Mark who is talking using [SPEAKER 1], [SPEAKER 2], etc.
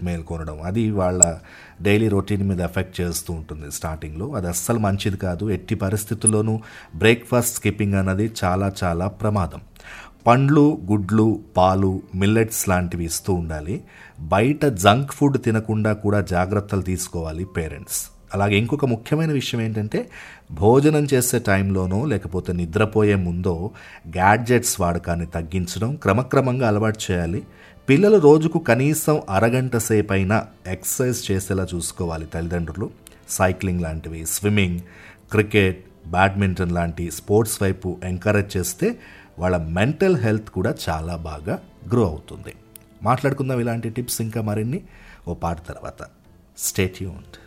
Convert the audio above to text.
[SPEAKER 1] మేల్కొనడం అది వాళ్ళ daily routine మీద ఎఫెక్ట్ చేస్తూ ఉంటుంది స్టార్టింగ్లో అది అస్సలు మంచిది కాదు ఎట్టి పరిస్థితుల్లోనూ బ్రేక్ఫాస్ట్ స్కిప్పింగ్ అన్నది చాలా చాలా ప్రమాదం పండ్లు గుడ్లు పాలు మిల్లెట్స్ లాంటివి ఇస్తూ ఉండాలి బయట జంక్ ఫుడ్ తినకుండా కూడా జాగ్రత్తలు తీసుకోవాలి పేరెంట్స్ అలాగే ఇంకొక ముఖ్యమైన విషయం ఏంటంటే భోజనం చేసే టైంలోనో లేకపోతే నిద్రపోయే ముందో గ్యాడ్జెట్స్ వాడకాన్ని తగ్గించడం క్రమక్రమంగా అలవాటు చేయాలి పిల్లలు రోజుకు కనీసం అరగంట సేపు అయినా ఎక్సర్సైజ్ చేసేలా చూసుకోవాలి తల్లిదండ్రులు సైక్లింగ్ లాంటివి స్విమ్మింగ్ క్రికెట్ బ్యాడ్మింటన్ లాంటి స్పోర్ట్స్ వైపు ఎంకరేజ్ చేస్తే వాళ్ళ మెంటల్ హెల్త్ కూడా చాలా బాగా గ్రో అవుతుంది మాట్లాడుకుందాం ఇలాంటి టిప్స్ ఇంకా మరిన్ని ఓ పాట తర్వాత స్టేట్యూన్డ్